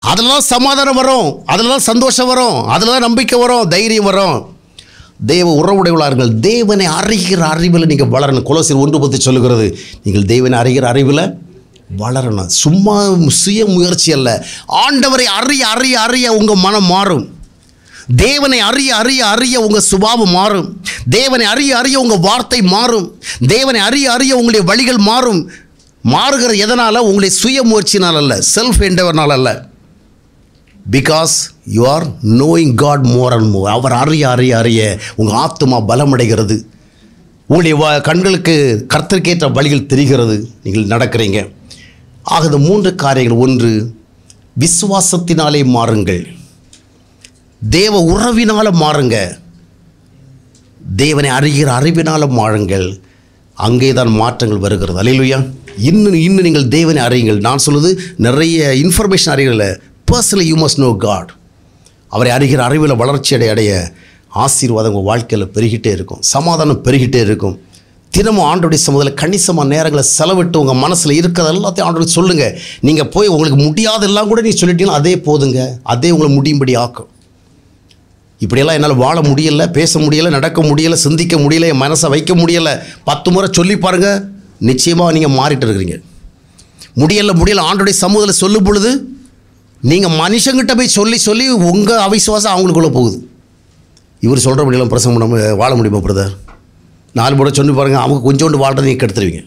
அதில் தான் சமாதானம் வரும் அதில் தான் சந்தோஷம் வரும் அதில் தான் நம்பிக்கை வரும் தைரியம் வரும் தேவ உறவுடையவளார்கள் தேவனை அறிகிற அறிவில் நீங்கள் வளரணும் குலசில் ஒன்று பற்றி சொல்லுகிறது நீங்கள் தேவனை அறிகிற அறிவில் வளரணும் சும்மா சுய முயற்சி அல்ல ஆண்டவரை அறிய அறிய அறிய உங்கள் மனம் மாறும் தேவனை அறிய அறிய அறிய உங்கள் சுபாவம் மாறும் தேவனை அறிய அறிய உங்கள் வார்த்தை மாறும் தேவனை அறிய அறிய உங்களுடைய வழிகள் மாறும் மாறுகிற எதனால் உங்களுடைய சுய முயற்சினால் அல்ல செல்ஃப் எண்டவர்னால் அல்ல because you are knowing God more and more அவர் அறிய அறிய அறிய உங்கள் ஆத்மா பலமடைகிறது உங்களுடைய வ- கண்களுக்கு கர்த்தருக்கேற்ற வழிகள் தெரிகிறது நீங்கள் நடக்கிறீங்க ஆக இந்த மூன்று காரியங்கள் ஒன்று விசுவாசத்தினாலே மாறுங்கள் தேவ உறவினால மாறுங்க தேவனை அறிகிற அறிவினால மாறுங்கள் அங்கே தான் மாற்றங்கள் வருகிறது அல்லையா இன்னும் இன்னும் நீங்கள் தேவனை அறியுங்கள் நான் சொல்லுது நிறைய இன்ஃபர்மேஷன் அறியல personally you must know God அவரை அறிகிற அறிவில் வளர்ச்சி அடைய அடைய ஆசீர்வாதம் உங்கள் வாழ்க்கையில் பெருகிட்டே இருக்கும் சமாதானம் பெருகிட்டே இருக்கும் தினமும் ஆண்டோடைய சமூகத்தில் கணிசமான நேரங்களை செலவிட்டு உங்கள் மனசில் இருக்கிறது எல்லாத்தையும் ஆண்டோட சொல்லுங்கள் நீங்கள் போய் உங்களுக்கு முடியாதெல்லாம் கூட நீ சொல்லிட்டீங்கன்னா அதே போதுங்க அதே உங்களை முடியும்படி ஆக்கும் இப்படியெல்லாம் என்னால் வாழ முடியல பேச முடியல நடக்க முடியல சிந்திக்க முடியல என் மனசை வைக்க முடியல பத்து முறை சொல்லி பாருங்க நிச்சயமாக நீங்கள் மாறிட்டு இருக்கிறீங்க முடியல முடியல ஆண்டோடைய சமூகத்தில் சொல்லும் பொழுது நீங்கள் மனுஷங்கிட்ட போய் சொல்லி சொல்லி உங்கள் அவிசுவாசம் அவங்களுக்குள்ளே போகுது இவர் சொல்கிற முடியல பிரசங்கம் பண்ணாம வாழ முடியுமா பிரதர் நாலு முறை சொல்லி பாருங்கள் அவங்க கொஞ்சோண்டு வாழ்றதை நீங்கள் கெடுத்துருவீங்க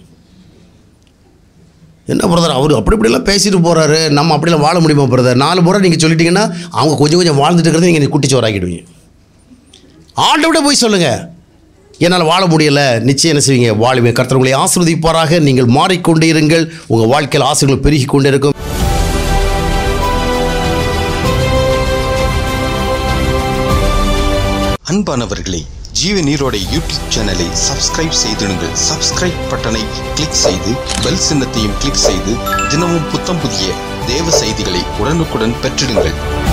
என்ன பிரதர் அவர் அப்படி இப்படிலாம் பேசிட்டு போகிறாரு நம்ம அப்படிலாம் வாழ முடியுமா பிரதர் நாலு முறை நீங்கள் சொல்லிட்டீங்கன்னா அவங்க கொஞ்சம் கொஞ்சம் வாழ்ந்துட்டு இருக்கிறத நீங்கள் குட்டிச்சோறாக்கிடுவீங்க ஆண்டவிட போய் சொல்லுங்கள் என்னால் வாழ முடியலை நிச்சயம் என்ன செய்வீங்க வாழுவீங்க கர்த்தர் உங்களை ஆசிர்வதிப்பாராக நீங்கள் மாறிக்கொண்டே இருங்கள் உங்கள் வாழ்க்கையில் ஆசைகள் பெருகி கொண்டே இருக்கும் அன்பானவர்களே ஜீவ நீரோட யூடியூப் சேனலை சப்ஸ்கிரைப் செய்திடுங்கள் சப்ஸ்கிரைப் பட்டனை கிளிக் செய்து பெல் சின்னத்தையும் கிளிக் செய்து தினமும் புத்தம் புதிய தேவ செய்திகளை உடனுக்குடன் பெற்றிடுங்கள்